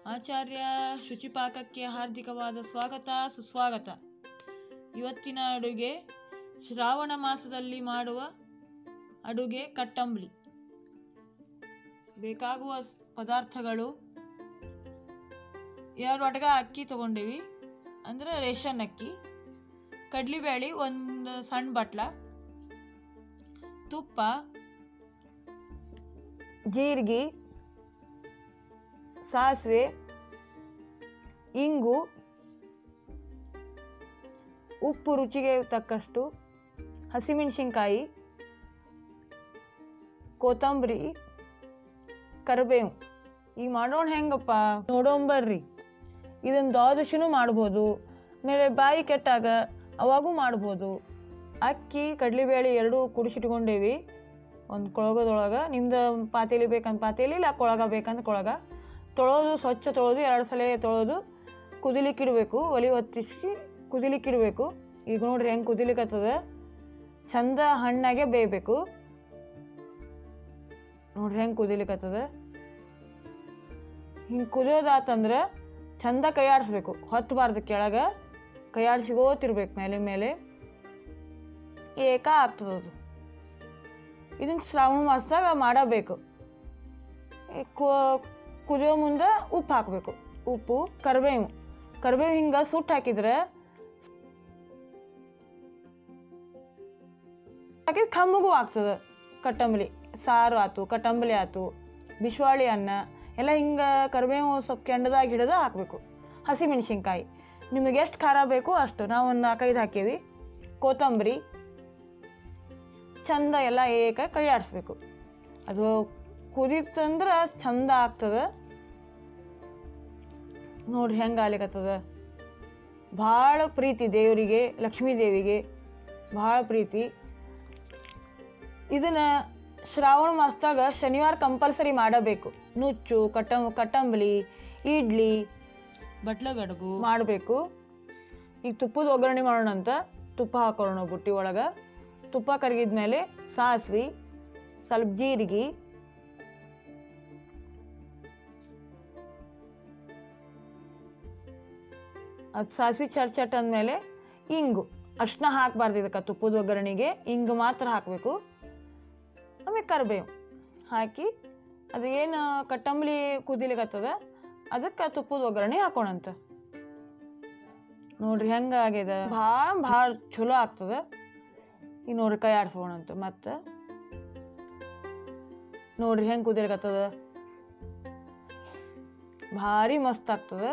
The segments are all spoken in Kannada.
ಆಚಾರ್ಯ ಶುಚಿಪಾಕಕ್ಕೆ ಹಾರ್ದಿಕವಾದ ಸ್ವಾಗತ ಸುಸ್ವಾಗತ ಇವತ್ತಿನ ಅಡುಗೆ ಶ್ರಾವಣ ಮಾಸದಲ್ಲಿ ಮಾಡುವ ಅಡುಗೆ ಕಟ್ಟಂಬಳಿ ಬೇಕಾಗುವ ಸ್- ಪದಾರ್ಥಗಳು ಎರಡು ಒಟಗ ಅಕ್ಕಿ ತಗೊಂಡೀವಿ ಅಂದರೆ ರೇಷನ್ ಅಕ್ಕಿ ಕಡ್ಲಿಬೇಳೆ ಒಂದು ಸಣ್ಣ ಬಟ್ಲ ತುಪ್ಪ ಜೀರಿಗೆ ಸಾಸಿವೆ ಇಂಗು ಉಪ್ಪು ರುಚಿಗೆ ತಕ್ಕಷ್ಟು ಹಸಿಮೆಣಸಿನ್ಕಾಯಿ ಕೊತ್ತಂಬರಿ ಕರಿಬೇವು ಈಗ ಮಾಡೋಣ ಹೆಂಗಪ್ಪ ನೋಡೋಂಬರ್ರಿ ಇದನ್ನು ದ್ವಾದಶಿನೂ ಮಾಡ್ಬೋದು ಆಮೇಲೆ ಬಾಯಿ ಕೆಟ್ಟಾಗ ಅವಾಗೂ ಮಾಡ್ಬೋದು ಅಕ್ಕಿ ಕಡಲೆಬೇಳೆ ಎರಡೂ ಕುಡಿಸಿಟ್ಕೊಂಡೇವಿ ಒಂದು ಕೊಳಗದೊಳಗೆ ನಿಮ್ದು ಪಾತೇಲಿ ಬೇಕಂತ ಪಾತೇಲಿ ಇಲ್ಲ ಕೊಳಗ ಬೇಕಂತ ಕೊಳಗ ತೊಳೆದು ಸ್ವಚ್ಛ ತೊಳೆದು ಎರಡು ಸಲ ತೊಳೆದು ಕುದಿಲಿಕ್ಕಿಡಬೇಕು ಒಲಿ ಹೊತ್ತಿಸಿ ಕುದಿಲಿಕ್ಕಿಡಬೇಕು ಈಗ ನೋಡ್ರಿ ಹೆಂಗೆ ಕುದಿಲಿಕ್ಕತ್ತದ ಚಂದ ಹಣ್ಣಾಗೆ ಬೇಯಬೇಕು ನೋಡ್ರಿ ಹೆಂಗೆ ಕುದಿಲಿಕ್ಕತ್ತದ ಹಿಂಗೆ ಕುದಿಯೋದಾತಂದ್ರೆ ಚಂದ ಕೈಯಾಡಿಸ್ಬೇಕು ಹೊತ್ತಬಾರ್ದು ಕೆಳಗೆ ಕೈಯಾಡಿಸಿಗೋತಿರ್ಬೇಕು ಮೇಲೆ ಮೇಲೆ ಏಕ ಆಗ್ತದೆ ಅದು ಇದನ್ನು ಶ್ರಾವಣ ಮಾಸದಾಗ ಮಾಡಬೇಕು ಈ ಕು- ಕುದಿಯೋ ಮುಂದೆ ಉಪ್ಪು ಹಾಕಬೇಕು ಉಪ್ಪು ಕರಿಬೇವು ಕರಿಬೇವು ಹಿಂಗೆ ಸುಟ್ಟು ಹಾಕಿದ್ರೆ ಹಾಕಿದ್ರೆ ಕಮ್ಮಗೂ ಆಗ್ತದೆ ಕಟ್ಟಂಬಲಿ ಸಾರು ಆತು ಕಟ್ಟಂಬಲಿ ಆತು ಬಿಶ್ವಾಳಿ ಅನ್ನ ಎಲ್ಲ ಹಿಂಗೆ ಕರಿಬೇವು ಸ್ವಲ್ಪ ಕೆಂಡದಾಗ ಹಿಡಿದು ಹಾಕಬೇಕು ಹಸಿಮೆಣಸಿನ್ಕಾಯಿ ನಿಮಗೆ ಎಷ್ಟು ಖಾರ ಬೇಕು ಅಷ್ಟು ನಾವು ಒಂದು ನಾಲ್ಕೈದು ಹಾಕೀವಿ ಕೊತ್ತಂಬರಿ ಚಂದ ಎಲ್ಲ ಏಕ ಕೈ ಆಡಿಸ್ಬೇಕು ಅದು ಕುದೀತಂದ್ರೆ ಚಂದ ಆಗ್ತದೆ ನೋಡ್ರಿ ಹೆಂಗೆ ಆಗ್ಲಿಕತ್ತದ ಭಾಳ ಪ್ರೀತಿ ದೇವರಿಗೆ ಲಕ್ಷ್ಮೀ ದೇವಿಗೆ ಭಾಳ ಪ್ರೀತಿ ಇದನ್ನು ಶ್ರಾವಣ ಮಾಸದಾಗ ಶನಿವಾರ ಕಂಪಲ್ಸರಿ ಮಾಡಬೇಕು ನುಚ್ಚು ಕಟ್ಟಂ ಕಟ್ಟಂಬಲಿ ಇಡ್ಲಿ ಬಟ್ಲಗಡುಗು ಮಾಡಬೇಕು ಈಗ ತುಪ್ಪದ ಒಗ್ಗರಣೆ ಮಾಡೋಣ ಅಂತ ತುಪ್ಪ ಹಾಕೊಳ್ಳೋಣ ಬುಟ್ಟಿ ಒಳಗೆ ತುಪ್ಪ ಕರಗಿದ ಮೇಲೆ ಸಾಸ್ವಿ ಸ್ವಲ್ಪ ಜೀರಿಗೆ ಅದು ಸಾಸ್ವಿ ಚಟ್ ಚಟ್ ಅಂದಮೇಲೆ ಇಂಗು ಅರ್ಶಿನ ಹಾಕಬಾರ್ದು ಇದಕ್ಕೆ ತುಪ್ಪದ ಒಗ್ಗರಣೆಗೆ ಇಂಗು ಮಾತ್ರ ಹಾಕಬೇಕು ಆಮೇಲೆ ಕರಿಬೇವು ಹಾಕಿ ಅದು ಏನು ಕಟ್ಟಂಬಲಿ ಕುದಿಲಿಕತ್ತದ ಅದಕ್ಕೆ ತುಪ್ಪದ ಒಗ್ಗರಣೆ ಹಾಕೋಣಂತ ನೋಡ್ರಿ ಹೆಂಗೆ ಆಗ್ಯದ ಭಾಳ ಭಾಳ ಚಲೋ ಆಗ್ತದೆ ಈಗ ನೋಡ್ರಿ ಕೈ ಆಡ್ಸ್ಕೊಳಂತ ಮತ್ತೆ ನೋಡ್ರಿ ಹೆಂಗೆ ಕುದಿಲಿಕತ್ತದ ಭಾರಿ ಮಸ್ತ್ ಆಗ್ತದೆ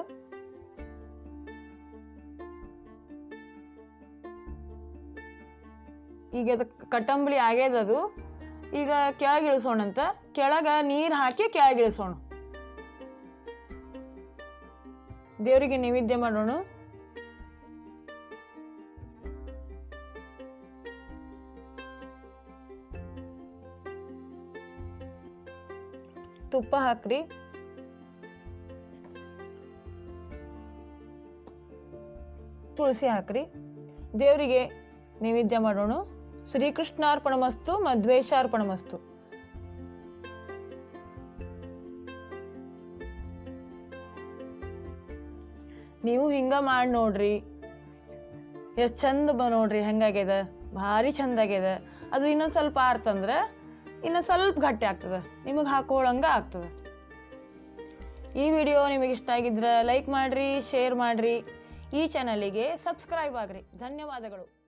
ಈಗ ಅದು ಕಟ್ಟಂಬಳಿ ಆಗ್ಯದ ಅದು ಈಗ ಕೆಳಗೆ ಇಳಿಸೋಣಂತ ಕೆಳಗೆ ನೀರು ಹಾಕಿ ಕೆಳಗೆ ಇಳಿಸೋಣ ದೇವರಿಗೆ ನೈವೇದ್ಯ ಮಾಡೋಣ ತುಪ್ಪ ಹಾಕ್ರಿ ತುಳಸಿ ಹಾಕ್ರಿ ದೇವರಿಗೆ ನೈವೇದ್ಯ ಮಾಡೋಣ ಶ್ರೀಕೃಷ್ಣಾರ್ಪಣಮಸ್ತು ಮಧ್ವೇಶಾರ್ಪಣಮಸ್ತು ನೀವು ಹಿಂಗ ಮಾಡಿ ನೋಡ್ರಿ ಎಷ್ಟು ಚಂದ ಬ ನೋಡ್ರಿ ಹೆಂಗಾಗ್ಯದ ಭಾರಿ ಚಂದ ಆಗ್ಯದ ಅದು ಇನ್ನೊಂದು ಸ್ವಲ್ಪ ಆರ್ತಂದ್ರೆ ಇನ್ನೂ ಸ್ವಲ್ಪ ಗಟ್ಟಿ ಆಗ್ತದೆ ನಿಮಗೆ ಹಾಕೊಳ್ಳಂಗೆ ಆಗ್ತದೆ ಈ ವಿಡಿಯೋ ನಿಮಗೆ ಇಷ್ಟ ಆಗಿದ್ರೆ ಲೈಕ್ ಮಾಡಿರಿ ಶೇರ್ ಮಾಡಿರಿ ಈ ಚಾನಲಿಗೆ ಸಬ್ಸ್ಕ್ರೈಬ್ ಆಗ್ರಿ ಧನ್ಯವಾದಗಳು